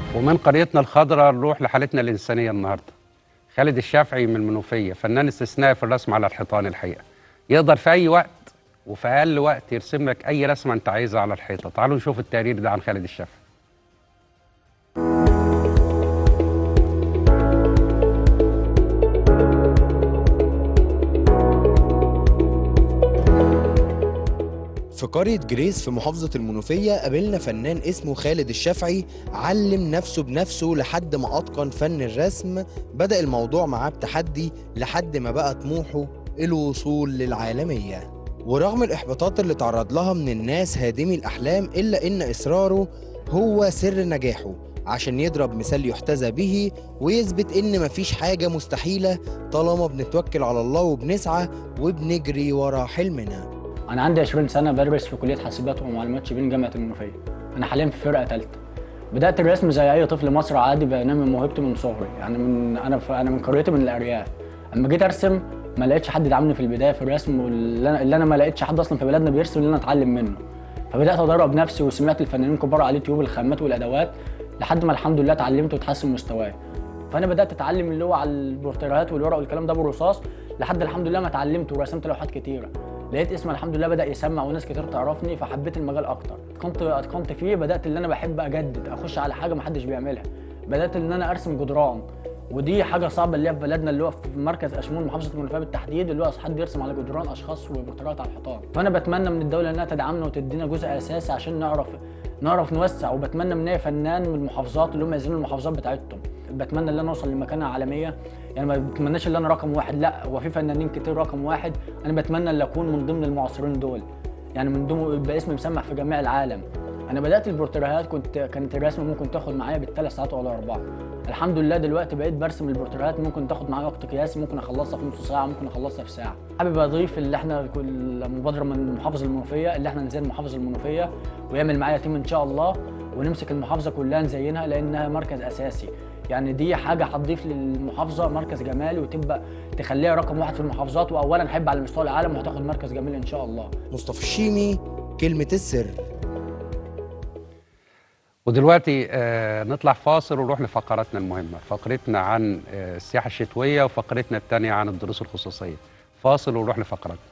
ومن قريتنا الخضراء نروح لحالتنا الإنسانية النهاردة خالد الشافعي من المنوفية فنان استثنائي في الرسم على الحيطان الحقيقة يقدر في أي وقت وفي أقل وقت يرسم لك أي رسمة أنت عايزها على الحيطة تعالوا نشوف التقرير ده عن خالد الشافعي في قرية جريس في محافظة المنوفية قابلنا فنان اسمه خالد الشافعي علم نفسه بنفسه لحد ما أتقن فن الرسم بدأ الموضوع معاه بتحدي لحد ما بقى طموحه الوصول للعالمية ورغم الإحباطات اللي تعرض لها من الناس هادمي الأحلام إلا إن إصراره هو سر نجاحه عشان يضرب مثال يحتذى به ويثبت إن مفيش حاجة مستحيلة طالما بنتوكل على الله وبنسعى وبنجري ورا حلمنا انا عندي 20 سنه بدرس في كليه حاسبات ومعلومات شبين جامعه المنوفيه انا حاليا في فرقه ثالثه بدات الرسم زي اي طفل مصري عادي بنمي موهبتي من صغري يعني من انا في انا من قريتي من الارياف اما جيت ارسم ما لقيتش حد يدعمني في البدايه في الرسم واللي انا, اللي أنا ما لقيتش حد اصلا في بلدنا بيرسم اللي انا اتعلم منه فبدات ادرب نفسي وسمعت الفنانين الكبار على اليوتيوب الخامات والادوات لحد ما الحمد لله اتعلمت وتحسن مستواي فانا بدات اتعلم اللي هو على البورتريهات والورق والكلام ده بالرصاص لحد الحمد لله ما اتعلمت ورسمت لوحات كتيره لقيت اسمي الحمد لله بدا يسمع وناس كتير تعرفني فحبيت المجال اكتر كنت اتقنت فيه بدات اللي انا بحب اجدد اخش على حاجه ما حدش بيعملها بدات ان انا ارسم جدران ودي حاجه صعبه اللي هي في بلدنا اللي هو في مركز اشمون محافظه المنوفيه بالتحديد اللي هو حد يرسم على جدران اشخاص وبورتريهات على الحيطان فانا بتمنى من الدوله انها تدعمنا وتدينا جزء اساسي عشان نعرف نعرف نوسع وبتمنى من اي فنان من المحافظات اللي هم يزينوا المحافظات بتاعتهم بتمنى ان انا اوصل لمكانه عالميه يعني ما بتمناش ان انا رقم واحد لا هو في فنانين كتير رقم واحد انا بتمنى ان اكون من ضمن المعاصرين دول يعني من ضمن يبقى اسمي مسمع في جميع العالم انا بدات البورتريهات كنت كانت الرسمه ممكن تاخد معايا بالثلاث ساعات ولا اربعه الحمد لله دلوقتي بقيت برسم البورتريهات ممكن تاخد معايا وقت قياسي ممكن اخلصها في نص ساعه ممكن اخلصها في ساعه حابب اضيف اللي احنا كل مبادره من محافظه المنوفيه اللي احنا نزين محافظه المنوفيه ويعمل معايا تيم ان شاء الله ونمسك المحافظه كلها نزينها لانها مركز اساسي يعني دي حاجه هتضيف للمحافظه مركز جمالي وتبقى تخليها رقم واحد في المحافظات واولا حب على مستوى العالم وهتاخد مركز جميل ان شاء الله مصطفى الشيمي كلمة السر ودلوقتي آه نطلع فاصل ونروح لفقراتنا المهمة فقرتنا عن آه السياحة الشتوية وفقرتنا الثانية عن الدروس الخصوصية فاصل ونروح لفقراتنا